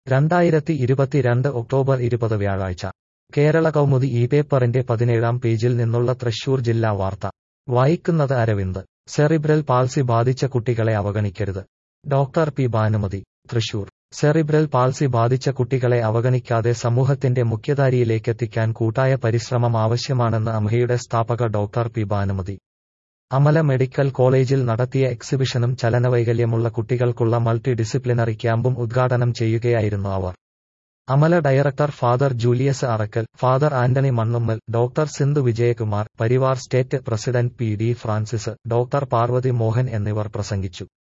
രണ്ടായിരത്തി ഇരുപത്തിരണ്ട് ഒക്ടോബർ ഇരുപത് വ്യാഴാഴ്ച കേരള കൗമുദി ഈ പേപ്പറിന്റെ പതിനേഴാം പേജിൽ നിന്നുള്ള തൃശൂർ ജില്ലാ വാർത്ത വായിക്കുന്നത് അരവിന്ദ് സെറിബ്രൽ പാൾസി ബാധിച്ച കുട്ടികളെ അവഗണിക്കരുത് doctor P Bhanumathi Thrissur cerebral palsy ബാധിച്ച കുട്ടികളെ അവഗണിക്കാതെ സമൂഹത്തിന്റെ മുഖ്യധാരിയിലേക്കെത്തിക്കാൻ കൂട്ടായ പരിശ്രമം ആവശ്യമാണെന്ന് അംഹയുടെ സ്ഥാപക doctor P Bhanumathi Amala medical കോളേജിൽ നടത്തിയ എക്സിബിഷനും ചലനവൈകല്യമുള്ള കുട്ടികൾക്കുള്ള മൾട്ടി ഡിസിപ്ലിനറി ക്യാമ്പും ഉദ്ഘാടനം ചെയ്യുകയായിരുന്നു അവർ Amala director father Julius Arakkal father Antony Mannummal doctor Sindhu Vijayakumar Parivaar state president P D Francis doctor Parvathy Mohan എന്നിവർ പ്രസംഗിച്ചു